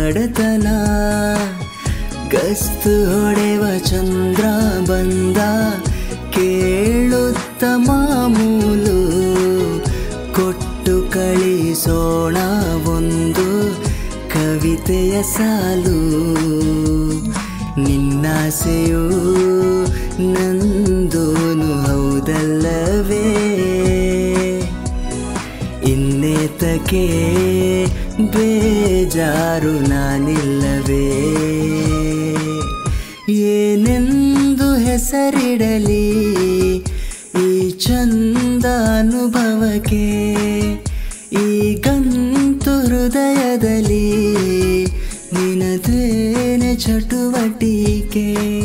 ಬಡತನ ಗಸ್ತು ಹೊಡೆವ ಚಂದ್ರ ಬಂದ ಕೇಳುತ್ತ ಮಾಮೂಲು ಕೊಟ್ಟು ಕಳಿಸೋಣ ಒಂದು ಕವಿತೆಯ ಸಾಲು ನಿನ್ನಾಸೆಯು ನಂದೂನು ಹೌದಲ್ಲವೇ ಇನ್ನೇತಕ್ಕೆ ಬೇಜಾರು ನಾನಿಲ್ಲವೇ ಏನೆಂದು ಹೆಸರಿಡಲಿ ಈ ಚಂದ ಅನುಭವಕ್ಕೆ ಈಗಂತು ಹೃದಯದಲ್ಲಿ ನಿನದೇನೆ ಚಟುವಟಿಕೆ